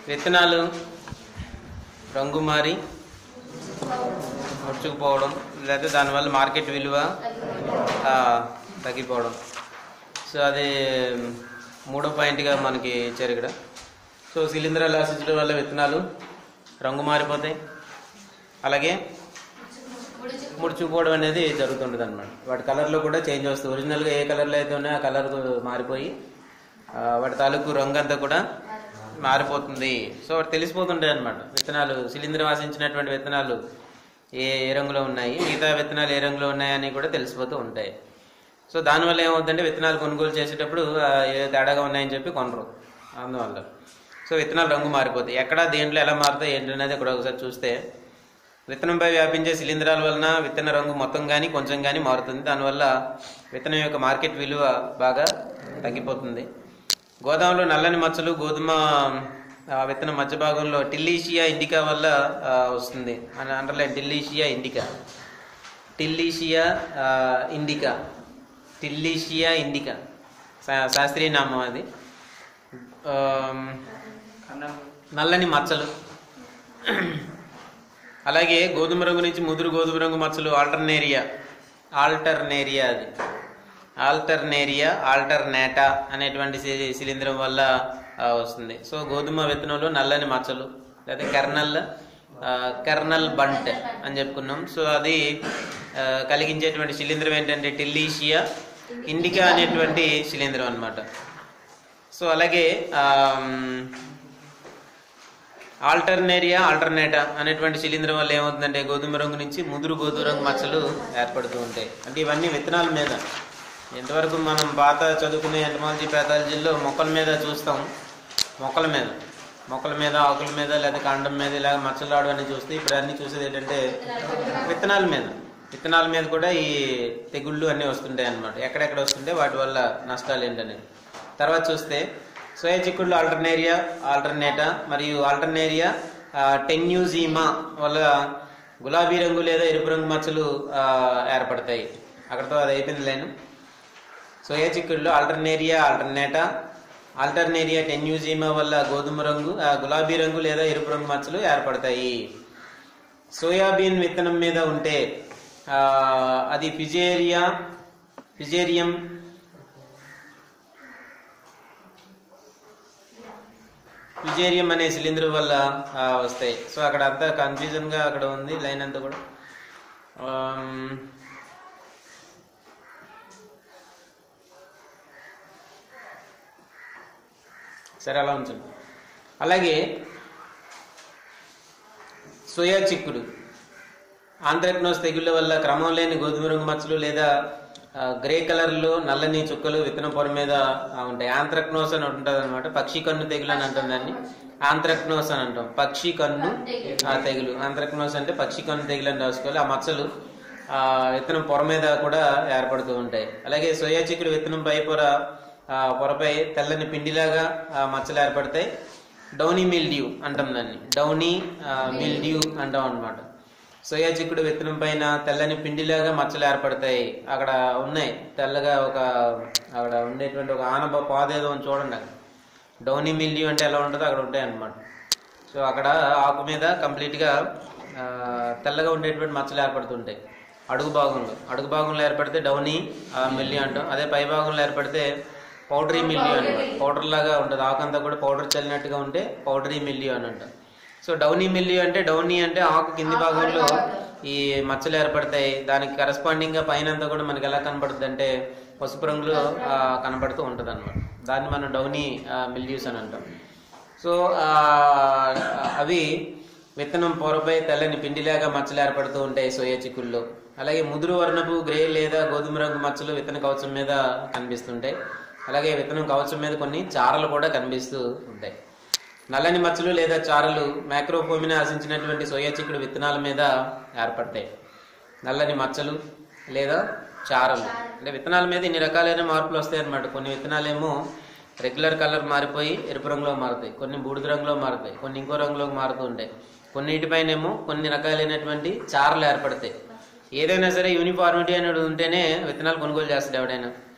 విత్తనాలు రంగు మారి ముడుచుకుపోవడం లేదా దానివల్ల మార్కెట్ విలువ ఆ, తగ్గిపోవడం సో అది మూడో పాయింట్గా మనకి ఇచ్చారు ఇక్కడ సో శిలీంధ్రాలు ఆశించడం వల్ల విత్తనాలు రంగు మారిపోతాయి అలాగే ముడుచుకుపోవడం అనేది జరుగుతుంటుంది అనమాట వాటి కలర్లో కూడా చేంజ్ వస్తుంది ఒరిజినల్గా ఏ కలర్లో అయితే ఉన్నాయో ఆ కలర్ మారిపోయి ఆ, వాటి తాలూకు రంగు అంతా కూడా మారిపోతుంది సో వాటి తెలిసిపోతుంటాయి అనమాట విత్తనాలు శిలీంధ్రం ఆశించినటువంటి విత్తనాలు ఏ ఏ రంగులో ఉన్నాయి మిగతా విత్తనాలు ఏ రంగులో ఉన్నాయని కూడా తెలిసిపోతూ ఉంటాయి సో దానివల్ల ఏమవుతుందంటే విత్తనాలు కొనుగోలు చేసేటప్పుడు ఆ, ఏ తేడాగా ఉన్నాయని చెప్పి కొనరు అందువల్ల సో విత్తనాలు రంగు మారిపోతాయి ఎక్కడ దేంట్లో ఎలా మారుతాయి ఏంటి అనేది ఇక్కడ ఒకసారి చూస్తే విత్తనంపై వ్యాపించే శిలీంధ్రాల వలన విత్తన రంగు మొత్తం కానీ కొంచెం కానీ మారుతుంది దానివల్ల విత్తనం యొక్క మార్కెట్ విలువ బాగా తగ్గిపోతుంది గోదాములో నల్లని మచ్చలు గోధుమ ఆ, విత్తనం మధ్య భాగంలో టిల్లీషియా ఇండికా వల్ల ఆ, వస్తుంది అని అండర్లైన్ టిల్లీషియా ఇండికా టిల్లీషియా ఆ, ఇండికా టిల్లీషియా ఇండికా శా- శాస్త్రీయ నామం అది ఆమ్, నల్లని మచ్చలు అలాగే గోధుమ రంగు నుంచి ముదురు గోధుమ రంగు మచ్చలు ఆల్టర్నేరియా ఆల్టర్నేరియా అది ఆల్టర్నేరియా ఆల్టర్నేటా అనేటువంటి శి- శిలీంధ్రం వల్ల ఆ, వస్తుంది సో గోధుమ విత్తనంలో నల్లని మచ్చలు లేదా కెర్నల్ ఆ, కెర్నల్ బంట్ అని చెప్పుకున్నాం సో అది ఆ, కలిగించేటువంటి శిలీంధ్రం ఏంటంటే టిల్లీషియా ఇండికా అనేటువంటి శిలీంధ్రం అన్నమాట సో అలాగే ఆమ్, ఆల్టర్నేరియా ఆల్టర్నేటా అనేటువంటి శిలీంధ్రం వల్ల ఏమవుతుందంటే గోధుమ రంగు నుంచి ముదురు గోధుమ రంగు మచ్చలు ఏర్పడుతూ ఉంటాయి అంటే ఇవన్నీ విత్తనాల మీద ఎంతవరకు మనం పాత చదువుకునే ఎంటమాలజీ పాథాలజీలో మొక్కల మీద చూస్తాం మొక్కల మీద మొక్కల మీద ఆకుల మీద లేదా కాండం మీద ఇలా మచ్చలు రావడం అని చూస్తే ఇప్పుడు అన్ని చూసేది ఏంటంటే విత్తనాల మీద విత్తనాల మీద కూడా ఈ తెగుళ్ళు అన్నీ వస్తుంటాయి అన్నమాట ఎక్కడెక్కడ వస్తుంటే వాటి వల్ల నష్టాలు ఏంటనేది తర్వాత చూస్తే సోయా చిక్కుళ్ళు ఆల్టర్నేరియా ఆల్టర్నేటా మరియు ఆల్టర్నేరియా ఆ, టెన్యూజీమా వల్ల గులాబీ రంగు లేదా ఎరుపు రంగు మచ్చలు ఆ, ఏర్పడతాయి అక్కడతో అది అయిపోయింది లేను సోయా చిక్కుళ్ళు ఆల్టర్నేరియా ఆల్టర్నేటా ఆల్టర్నేరియా టెన్యూజీమా వల్ల గోధుమ రంగు ఆ, గులాబీ రంగు లేదా ఎరుపు రంగు మచ్చలు ఏర్పడతాయి సోయాబీన్ విత్తనం మీద ఉంటే ఆ, అది ఫిజేరియా ఫిజేరియం ఫిజేరియం అనే శిలీంధ్రం వల్ల ఆ, వస్తాయి సో అక్కడ అంతా కన్ఫ్యూజన్ గా అక్కడ ఉంది లైన్ అంతా కూడా ఆమ్, సరే అలా ఉంచండి అలాగే సోయా చిక్కుడు ఆంథ్రాక్నోస్ తెగుళ్ళ వల్ల క్రమం లేని గోధుమ రంగు మచ్చలు లేదా ఆ, గ్రే కలర్ లో నల్లని చుక్కలు విత్తనం పొర మీద ఆ, ఉంటాయి ఆంథ్రాక్నోస్ అని ఉంటుంది అనమాట పక్షి కన్ను తెగులు అని అంటాం దాన్ని ఆంథ్రాక్నోస్ అని అంటాం పక్షి కన్ను ఆ తెగులు ఆంథ్రాక్నోస్ అంటే పక్షి కన్ను తెగులు అని రాసుకోవాలి ఆ మచ్చలు ఆ విత్తనం పొర మీద కూడా ఏర్పడుతూ ఉంటాయి అలాగే సోయా చిక్కుడు విత్తనం పై పొర ఆ, పొరపై తెల్లని పిండిలాగా ఆ, మచ్చలు ఏర్పడతాయి డౌనీ మిల్డ్యూ అంటాం దాన్ని డౌనీ మిల్డ్యూ అంటాం అన్నమాట సోయా చిక్కుడు విత్తనం పైన తెల్లని పిండిలాగా మచ్చలు ఏర్పడతాయి అక్కడ ఉన్నాయి తెల్లగా ఒక అక్కడ ఉండేటువంటి ఒక ఆనబ పాదేదో ఉంది చూడండి అక్కడ డౌనీ మిల్డ్యూ అంటే ఎలా ఉంటుందో అక్కడ ఉంటాయి అన్నమాట సో అక్కడ ఆకు మీద కంప్లీట్గా ఆ, తెల్లగా ఉండేటువంటి మచ్చలు ఏర్పడుతుంటాయి అడుగు భాగంలో అడుగు భాగంలో ఏర్పడితే డౌనీ మిల్లి అంటాం అదే పై భాగంలో ఏర్పడితే పౌడరీ మిల్లి అనమాట పౌడర్ లాగా ఉంటుంది ఆకు అంతా కూడా పౌడర్ చల్లినట్టుగా ఉంటే పౌడరీ మిల్లి అని అంటాం సో డౌనీ మిల్లి అంటే డౌనీ అంటే ఆకు కింది భాగంలో ఈ మచ్చలు ఏర్పడతాయి దానికి కరస్పాండింగ్ గా పైన అంతా కూడా మనకి ఎలా కనబడుతుంది అంటే పసుపు రంగులో ఆ, కనబడుతూ ఉంటుంది అనమాట దాన్ని మనం డౌనీ మిల్యూస్ అని అంటాం సో ఆ, అవి విత్తనం పొరపై తెల్లని పిండిలాగా మచ్చలు ఏర్పడుతూ ఉంటాయి సోయా చిక్కుల్లో అలాగే ముదురు వర్ణపు గ్రే లేదా గోధుమ రంగు మచ్చలు విత్తన కవచం మీద కనిపిస్తుంటాయి అలాగే విత్తనం కవచం మీద కొన్ని చారలు కూడా కనిపిస్తూ ఉంటాయి నల్లని మచ్చలు లేదా చారలు మైక్రోఫోమిని ఆశించినటువంటి సోయా చిక్కుడు విత్తనాల మీద ఏర్పడతాయి నల్లని మచ్చలు లేదా చారలు అంటే విత్తనాల మీద ఇన్ని రకాలైన మార్పులు వస్తాయి అన్నమాట కొన్ని విత్తనాలేమో రెగ్యులర్ కలర్ మారిపోయి ఎరుపు రంగులో మారుతాయి కొన్ని బూడిద రంగులో మారుతాయి కొన్ని ఇంకో రంగులోకి మారుతూ ఉంటాయి కొన్నిటిపైనేమో కొన్ని రకాలైనటువంటి చారలు ఏర్పడతాయి ఏదైనా సరే యూనిఫార్మిటీ అనేది ఉంటేనే విత్తనాలు కొనుగోలు చేస్తాడు ఎవడైనా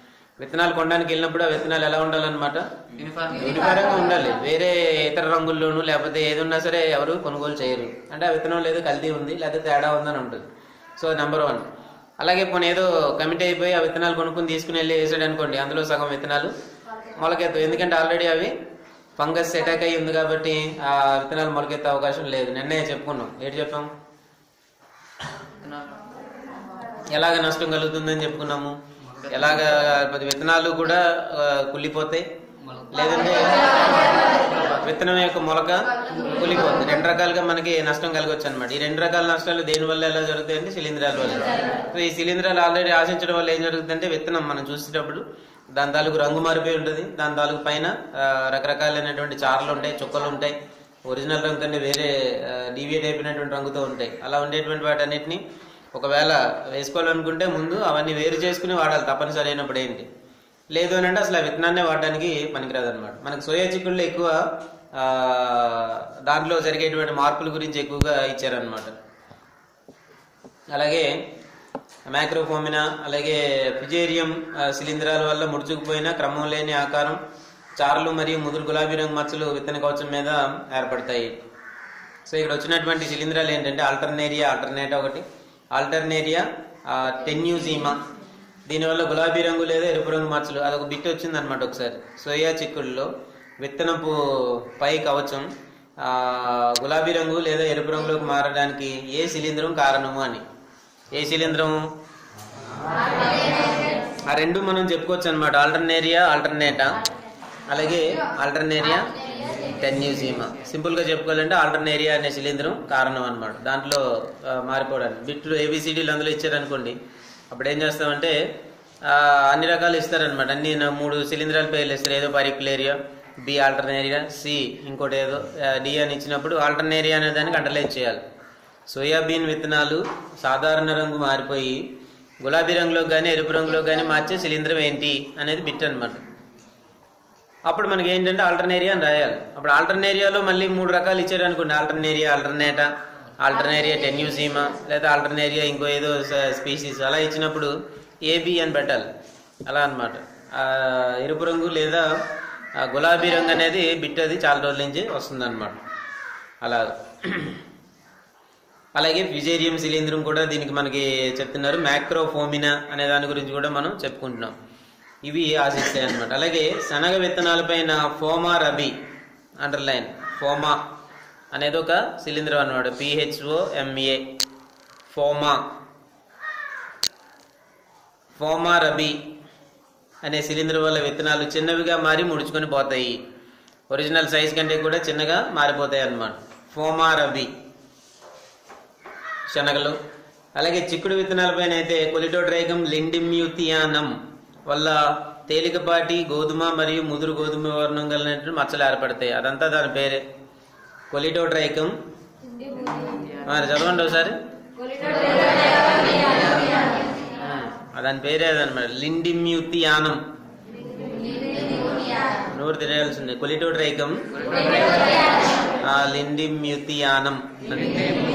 విత్తనాలు కొనడానికి వెళ్ళినప్పుడు ఆ విత్తనాలు ఎలా ఉండాలన్నమాట యూనిఫామ్ యూనిఫారంగా ఉండాలి వేరే ఇతర రంగుల్లోనూ లేకపోతే ఏది ఉన్నా సరే ఎవరు కొనుగోలు చేయరు అంటే ఆ విత్తనం లేదు కల్తీ ఉంది లేకపోతే తేడా ఉందని ఉంటుంది సో నెంబర్ వన్ అలాగే పోనీ ఏదో కమిటీ అయిపోయి ఆ విత్తనాలు కొనుక్కుని తీసుకుని వెళ్ళి వేసాడు అనుకోండి అందులో సగం విత్తనాలు మొలకెత్తు ఎందుకంటే ఆల్రెడీ అవి ఫంగస్ అటాక్ అయ్యి ఉంది కాబట్టి ఆ విత్తనాలు మొలకెత్తే అవకాశం లేదు నిన్నే చెప్పుకున్నాం ఏంటి చెప్పాం ఎలాగ నష్టం కలుగుతుందని చెప్పుకున్నాము ఎలాగ పది విత్తనాలు కూడా ఆ, కుళ్ళిపోతాయి లేదంటే విత్తనం యొక్క మొలక కులిపోతుంది రెండు రకాలుగా మనకి నష్టం కలగవచ్చు అనమాట ఈ రెండు రకాల నష్టాలు దేని వల్ల ఎలా జరుగుతాయి అంటే శిలీంధ్రాల వల్ల సో ఈ శిలీంధ్రాలు ఆల్రెడీ ఆశించడం వల్ల ఏం జరుగుతుందంటే విత్తనం మనం చూసేటప్పుడు దాని తాలూకు రంగు మారిపోయి ఉంటుంది దాని తాలూకు పైన ఆ, రకరకాలైనటువంటి చారలు ఉంటాయి చుక్కలు ఉంటాయి ఒరిజినల్ రంగు కంటే వేరే డీవియేట్ అయిపోయినటువంటి రంగుతో ఉంటాయి అలా ఉండేటువంటి వాటన్నిటిని ఒకవేళ వేసుకోవాలనుకుంటే ముందు అవన్నీ వేరు చేసుకుని వాడాలి తప్పనిసరి అయినప్పుడు ఏంటి లేదు అని అంటే అసలు ఆ విత్తనాన్నే వాడడానికి పనికిరాదు అనమాట మనకు సోయా చిక్కుళ్ళు ఎక్కువ ఆ, దాంట్లో జరిగేటువంటి మార్పుల గురించి ఎక్కువగా ఇచ్చారనమాట అలాగే మైక్రోఫోమినా అలాగే ఫిజేరియం ఆ, శిలీంధ్రాల వల్ల ముడుచుకుపోయిన క్రమం లేని ఆకారం చారలు మరియు ముదురు గులాబీ రంగు మచ్చలు విత్తన కవచం మీద ఏర్పడతాయి సో ఇక్కడ వచ్చినటువంటి శిలీంధ్రాలు ఏంటంటే ఆల్టర్నేరియా ఆల్టర్నేటా ఒకటి ఆల్టర్నేరియా టెన్యూజీమా దీనివల్ల గులాబీ రంగు లేదా ఎరుపు రంగు మచ్చలు అదొక బిట్ వచ్చింది అనమాట ఒకసారి సోయా చిక్కుల్లో విత్తనపు పై కవచం ఆ, గులాబీ రంగు లేదా ఎరుపు రంగులోకి మారడానికి ఏ శిలీంధ్రం కారణము అని ఏ శిలీంధ్రం ఆ రెండు మనం చెప్పుకోవచ్చు అనమాట ఆల్టర్నేరియా ఆల్టర్నేటా అలాగే ఆల్టర్నేరియా టెన్యూసీమా సింపుల్ గా చెప్పుకోవాలంటే ఆల్టర్నేరియా అనే శిలీంధ్రం కారణం అన్నమాట దాంట్లో ఆ, మారిపోవడానికి బిట్లు ఏబిసిడీలు అందులో ఇచ్చారనుకోండి అప్పుడు ఏం చేస్తామంటే ఆ, అన్ని రకాలు ఇస్తారనమాట అన్ని నా మూడు శిలీంధ్రాల పేర్లు ఇస్తారు ఏదో పర్టికులేరియా బి ఆల్టర్నేరియా సి ఇంకోటి ఏదో ఆ, డి అని ఇచ్చినప్పుడు ఆల్టర్నేరియా అనే దానికి అండర్లైన్ చేయాలి సోయాబీన్ విత్తనాలు సాధారణ రంగు మారిపోయి గులాబీ రంగులో కానీ ఎరుపు రంగులో కానీ మార్చే శిలీంధ్రం ఏంటి అనేది బిట్ అన్నమాట అప్పుడు మనకి ఏంటంటే ఆల్టర్నేరియా అని రాయాలి అప్పుడు ఆల్టర్నేరియాలో మళ్ళీ మూడు రకాలు ఇచ్చారు అనుకోండి ఆల్టర్నేరియా ఆల్టర్నేటా ఆల్టర్నేరియా టెన్యూసీమా లేదా ఆల్టర్నేరియా ఇంకో ఏదో స్పీసీస్ అలా ఇచ్చినప్పుడు ఏబి అని పెట్టాలి అలా అన్నమాట ఆ, ఎరుపు రంగు లేదా ఆ, గులాబీ రంగు అనేది బిట్ అది చాలా రోజుల నుంచి వస్తుంది అనమాట అలా అలాగే ఫిజేరియం శిలీంధ్రం కూడా దీనికి మనకి చెప్తున్నారు మ్యాక్రోఫోమినా అనే దాని గురించి కూడా మనం చెప్పుకుంటున్నాం ఇవి ఆశిస్తాయి అనమాట అలాగే శనగ విత్తనాలపైన ఫోమా రబి అండర్లైన్ ఫోమా అనేది ఒక శిలీంధ్రం అనమాట P H O M A Phoma Phoma rabiei అనే శిలీంధ్రం వల్ల విత్తనాలు చిన్నవిగా మారి ముడుచుకొని పోతాయి ఒరిజినల్ సైజ్ కంటే కూడా చిన్నగా మారిపోతాయి అన్నమాట ఫోమా రబి శనగలు అలాగే చిక్కుడు విత్తనాలపైన అయితే కొలిటోడ్రైగం లిండిమ్యూథియానం వల్ల తేలికపాటి గోధుమ మరియు ముదురు గోధుమ వర్ణం కలిగినటువంటి మచ్చలు ఏర్పడతాయి అదంతా దాని పేరే కొలిటోడ్రైకం మరి చదవండి ఒకసారి ఆ, దాని పేరే అదనమాట లిండిమ్యూథియానం నోరు తిరగాల్సిందే కొలిటోడ్రైకం లిండిమ్యూథియానం అని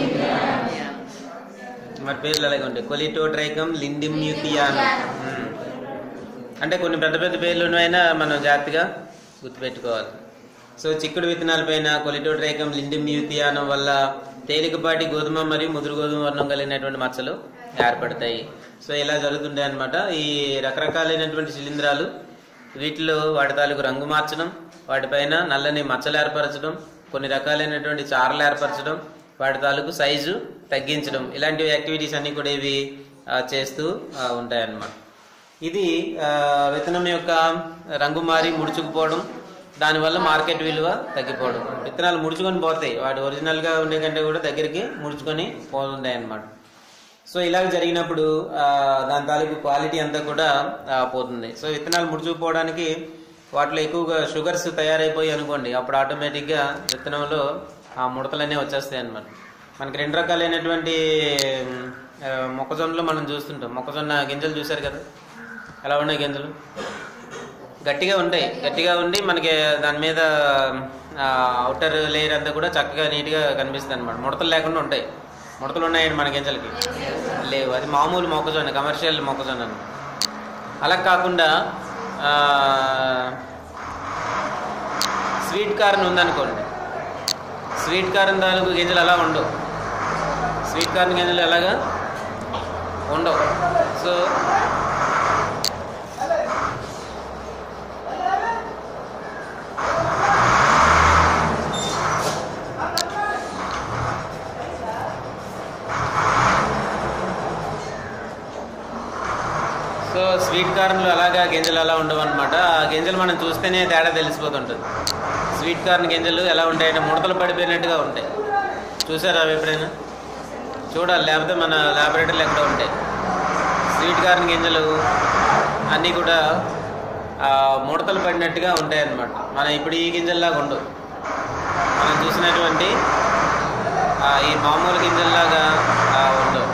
మరి పేర్లు అలాగే ఉంటాయి కొలిటోట్రైకం లిండిమ్యూథియానం ఉమ్. అంటే కొన్ని పెద్ద పెద్ద పేర్లు ఉన్నవైనా మనం జాగ్రత్తగా గుర్తుపెట్టుకోవాలి సో చిక్కుడు విత్తనాలపైన కొలిటోట్రైకం లిండిమ్యూథియానం వల్ల తేలికపాటి గోధుమ మరియు ముదురు గోధుమ వర్ణం కలిగినటువంటి మచ్చలు ఏర్పడతాయి సో ఇలా జరుగుతుంటాయి అన్నమాట ఈ రకరకాలైనటువంటి శిలీంధ్రాలు వీటిలో వాటి తాలూకు రంగు మార్చడం వాటిపైన నల్లని మచ్చలు ఏర్పరచడం కొన్ని రకాలైనటువంటి చారలు ఏర్పరచడం వాటి తాలూకు సైజు తగ్గించడం ఇలాంటి యాక్టివిటీస్ అన్ని కూడా ఇవి ఆ, చేస్తూ ఆ, ఉంటాయన్నమాట ఇది ఆ, విత్తనం యొక్క రంగు మారి ముడుచుకుపోవడం దానివల్ల మార్కెట్ విలువ తగ్గిపోవడం విత్తనాలు ముడుచుకొని పోతాయి వాటి ఒరిజినల్ గా ఉండే కంటే కూడా దగ్గరికి ముడుచుకొని పోతుంటాయి అన్నమాట సో ఇలాగ జరిగినప్పుడు ఆ, దాని తాలూకు క్వాలిటీ అంతా కూడా ఆ, పోతుంది సో విత్తనాలు ముడుచుకుపోవడానికి వాటిలో ఎక్కువగా షుగర్స్ తయారైపోయి అనుకోండి అప్పుడు ఆటోమేటిక్గా విత్తనంలో ఆ ముడతలన్నీ వచ్చేస్తాయి అన్నమాట మనకి రెండు రకాలైనటువంటి ఆ, మొక్కజొన్నలు మనం చూస్తుంటాం మొక్కజొన్న గింజలు చూశారు కదా ఎలా ఉన్నాయి గింజలు గట్టిగా ఉంటాయి గట్టిగా ఉండి మనకి దాని మీద అవుటర్ లేయర్ అంతా కూడా చక్కగా నీట్గా కనిపిస్తుంది అనమాట ముడతలు లేకుండా ఉంటాయి ముడతలు ఉన్నాయండి మన గింజలకి లేవు అది మామూలు మొక్కజొన్న కమర్షియల్ మొక్కజొన్న అన్నమాట. అలా కాకుండా ఆ, స్వీట్ కార్న్ ఉందనుకోండి స్వీట్ కార్న్ తాలూకు గింజలు అలా ఉండవు స్వీట్ కార్న్ గింజలు ఎలాగా ఉండవు సో సో స్వీట్ కార్న్లు అలాగా గింజలు అలా ఉండవు అనమాట ఆ గింజలు మనం చూస్తేనే తేడా తెలిసిపోతుంటుంది స్వీట్ కార్న్ గింజలు ఎలా ఉంటాయంటే ముడతలు పడిపోయినట్టుగా ఉంటాయి చూసారా అవి ఎప్పుడైనా చూడాలి లేకపోతే మన ల్యాబొరేటరీలో ఎక్కడ ఉంటాయి స్వీట్ కార్న్ గింజలు అన్నీ కూడా ఆ, ముడతలు పడినట్టుగా ఉంటాయి అన్నమాట మనం ఇప్పుడు ఈ గింజల్లాగా ఉండవు మనం చూసినటువంటి ఆ, ఈ మామూలు గింజల్లాగా ఆ, ఉండవు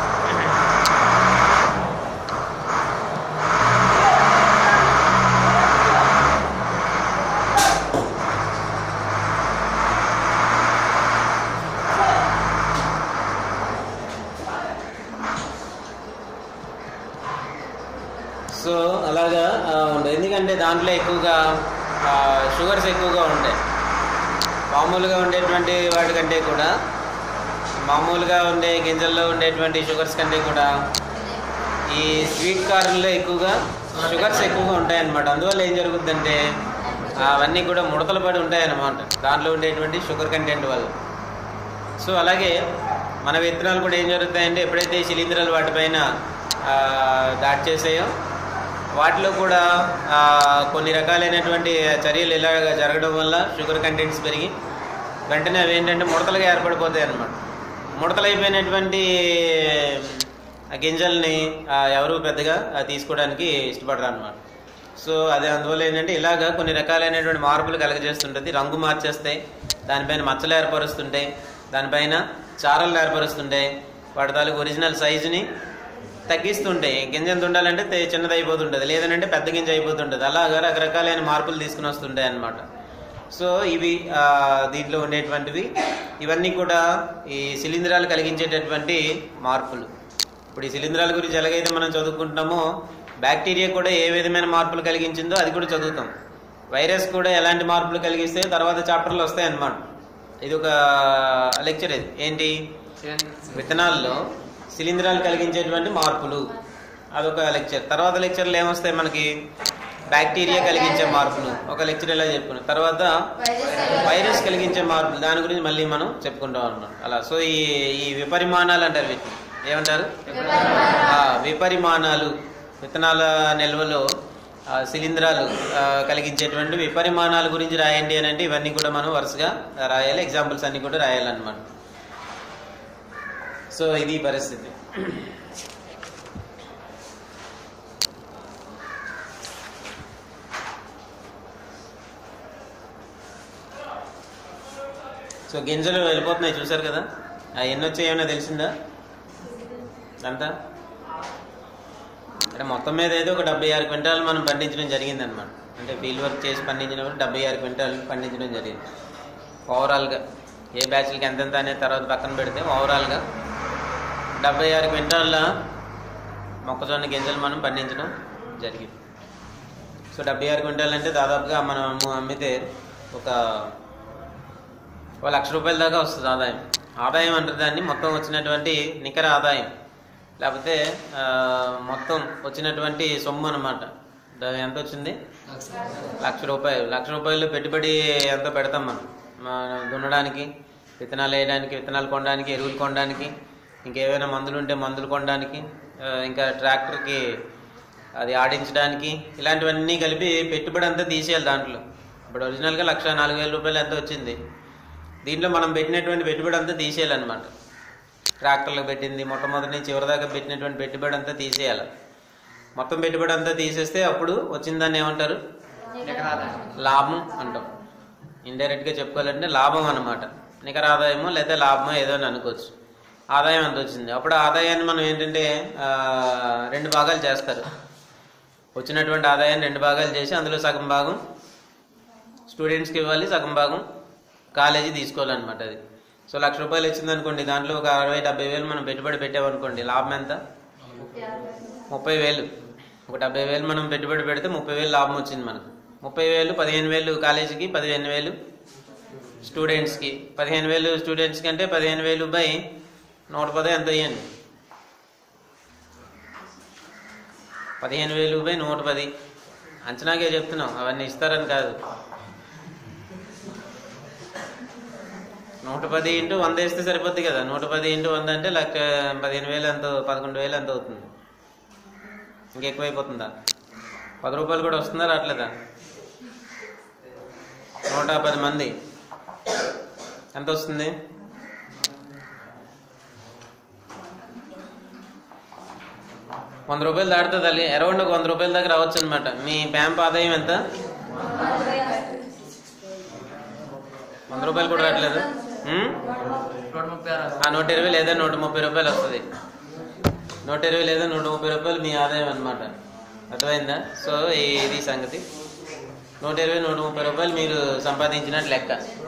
సో అలాగా ఆ, ఉండదు ఎందుకంటే దాంట్లో ఎక్కువగా ఆ, షుగర్స్ ఎక్కువగా ఉంటాయి మామూలుగా ఉండేటువంటి వాటికంటే కూడా మామూలుగా ఉండే గింజల్లో ఉండేటువంటి షుగర్స్ కంటే కూడా ఈ స్వీట్ కార్న్లో ఎక్కువగా షుగర్స్ ఎక్కువగా ఉంటాయన్నమాట అందువల్ల ఏం జరుగుతుందంటే అవన్నీ కూడా ముడతలు పడి ఉంటాయన్నమాట దాంట్లో ఉండేటువంటి షుగర్ కంటెంట్ వల్ల సో అలాగే మన విత్తనాలు కూడా ఏం జరుగుతాయంటే ఎప్పుడైతే ఈ శిలీంధ్రాలు వాటిపైన ఆ, దాడి చేసాయో వాటిలో కూడా ఆ, కొన్ని రకాలైనటువంటి చర్యలు ఇలా జరగడం వల్ల షుగర్ కంటెంట్స్ పెరిగి వెంటనే అవి ఏంటంటే ముడతలుగా ఏర్పడిపోతాయి అన్నమాట ముడతలైపోయినటువంటి ఆ గింజల్ని ఆ, ఎవరు పెద్దగా ఆ, తీసుకోవడానికి ఇష్టపడరు అనమాట సో అదే అందువల్ల ఏంటంటే ఇలాగా కొన్ని రకాలైనటువంటి మార్పులు కలగజేస్తుంటుంది రంగు మార్చేస్తాయి దానిపైన మచ్చలు ఏర్పరుస్తుంటాయి దానిపైన చారలు ఏర్పరుస్తుంటాయి వాటి తాలూకు ఒరిజినల్ సైజుని తగ్గిస్తుంటాయి గింజ ఎంత ఉండాలంటే తే- చిన్నది అయిపోతుంటుంది లేదనంటే పెద్ద గింజ అయిపోతుంటుంది అలాగా రకరకాలైన మార్పులు తీసుకుని వస్తుంటాయి అన్నమాట సో ఇవి ఆ, దీంట్లో ఉండేటువంటివి ఇవన్నీ కూడా ఈ శిలీంధ్రాలు కలిగించేటటువంటి మార్పులు ఇప్పుడు ఈ శిలీంధ్రాల గురించి ఎలాగైతే మనం చదువుకుంటున్నామో బ్యాక్టీరియా కూడా ఏ విధమైన మార్పులు కలిగించిందో అది కూడా చదువుతాం వైరస్ కూడా ఎలాంటి మార్పులు కలిగిస్తే తర్వాత చాప్టర్లు వస్తాయి అన్నమాట ఇది ఒక లెక్చర్ ఇది ఏంటి విత్తనాల్లో శిలీంధ్రాలు కలిగించేటువంటి మార్పులు అదొక లెక్చర్ తర్వాత లెక్చర్లు ఏమొస్తాయి మనకి బ్యాక్టీరియా కలిగించే మార్పులు ఒక లెక్చర్ ఎలా చెప్పుకున్నాం తర్వాత వైరస్ కలిగించే మార్పులు దాని గురించి మళ్ళీ మనం చెప్పుకుంటాం అన్నమాట అలా సో ఈ ఈ విపరిమాణాలు అంటారు వీటిని ఏమంటారు ఆ, విపరిమాణాలు విత్తనాల నిల్వలో ఆ, శిలీంధ్రాలు ఆ, కలిగించేటువంటి విపరిమాణాల గురించి రాయండి అని అంటే ఇవన్నీ కూడా మనం వరుసగా రాయాలి ఎగ్జాంపుల్స్ అన్ని కూడా రాయాలన్నమాట సో ఇది పరిస్థితి సో గింజలు వెళ్ళిపోతున్నాయి చూసారు కదా ఆ ఎన్ని వచ్చాయి ఏమైనా తెలిసిందా అంతా అంటే మొత్తం మీద ఏదో ఒక డెబ్బై ఆరు క్వింటాలు మనం పండించడం జరిగింది అనమాట అంటే ఫీల్డ్ వర్క్ చేసి పండించినప్పుడు డెబ్బై ఆరు క్వింటాలు పండించడం జరిగింది ఓవరాల్గా ఏ బ్యాచ్లకి ఎంతెంత అనేది తర్వాత పక్కన పెడితే ఓవరాల్గా డెబ్బై ఆరు క్వింటాల మొక్కజొన్న గింజలు మనం పండించడం జరిగింది సో డెబ్బై ఆరు క్వింటాలు అంటే దాదాపుగా మనం అమ్ము- అమ్మితే ఒక ఒక లక్ష రూపాయల దాకా వస్తుంది ఆదాయం ఆదాయం అంటారు దాన్ని మొత్తం వచ్చినటువంటి నికర ఆదాయం లేకపోతే ఆ, మొత్తం వచ్చినటువంటి సొమ్ము అనమాట ఎంత వచ్చింది లక్ష రూపాయలు లక్ష రూపాయలు పెట్టుబడి ఎంత పెడతాం మనం మన దున్నడానికి విత్తనాలు వేయడానికి విత్తనాలు కొనడానికి ఎరువులు కొనడానికి ఇంకేమైనా మందులు ఉంటే మందులు కొనడానికి ఆ, ఇంకా ట్రాక్టర్కి అది ఆడించడానికి ఇలాంటివన్నీ కలిపి పెట్టుబడి అంతా తీసేయాలి దాంట్లో ఇప్పుడు ఒరిజినల్గా లక్ష నాలుగు వేల రూపాయలు ఎంత వచ్చింది దీంట్లో మనం పెట్టినటువంటి పెట్టుబడి అంతా తీసేయాలన్నమాట ట్రాక్టర్లకు పెట్టింది మొట్టమొదటి నుంచి చివరిదాకా పెట్టినటువంటి పెట్టుబడి అంతా తీసేయాలి మొత్తం పెట్టుబడి అంతా తీసేస్తే అప్పుడు వచ్చిన దాన్ని ఏమంటారు లాభం అంటాం ఇండైరెక్ట్గా చెప్పుకోవాలంటే లాభం అనమాట నికర ఆదాయమో లేదా లాభమో ఏదో అని అనుకోవచ్చు ఆదాయం ఎంత వచ్చింది అప్పుడు ఆదాయాన్ని మనం ఏంటంటే ఆ, రెండు భాగాలు చేస్తారు వచ్చినటువంటి ఆదాయాన్ని రెండు భాగాలు చేసి అందులో సగం భాగం స్టూడెంట్స్కి ఇవ్వాలి సగం భాగం కాలేజీ తీసుకోవాలన్నమాట అది సో లక్ష రూపాయలు వచ్చింది అనుకోండి దాంట్లో ఒక అరవై డెబ్బై వేలు మనం పెట్టుబడి పెట్టామనుకోండి లాభం ఎంత ముప్పై వేలు ఒక డెబ్బై వేలు మనం పెట్టుబడి పెడితే ముప్పై వేలు లాభం వచ్చింది మనకు ముప్పై వేలు పదిహేను వేలు కాలేజీకి పదిహేను వేలు స్టూడెంట్స్కి పదిహేను వేలు స్టూడెంట్స్కి అంటే పదిహేను వేలు బై నూట పది ఎంత ఇవ్వండి పదిహేను వేలు బై నూట పది అంచనాకే చెప్తున్నాం అవన్నీ ఇస్తారని కాదు నూట పది ఇంటూ వంద వేస్తే సరిపోద్ది కదా నూట పది ఇంటూ వంద అంటే లక్ష పదిహేను వేలు ఎంత పదకొండు వేలు ఎంత అవుతుంది ఇంకెక్కువైపోతుందా పది రూపాయలు కూడా వస్తుందా రావట్లేదా నూట పది మంది ఎంత వస్తుంది వంద రూపాయలు దాడుతుంది తల్లి అరౌండ్ ఒక వంద రూపాయల దాకా రావచ్చు అనమాట మీ ప్యాంప్ ఆదాయం ఎంత వంద రూపాయలు కూడా రావట్లేదు ఉమ్? నూట ముప్పై ఆరు ఆ నూట ఇరవై లేదా నూట ముప్పై రూపాయలు వస్తుంది నూట ఇరవై లేదా నూట ముప్పై రూపాయలు మీ ఆదాయం అనమాట అర్థమైందా సో ఇది సంగతి నూట ఇరవై నూట ముప్పై రూపాయలు మీరు సంపాదించినట్టు లెక్క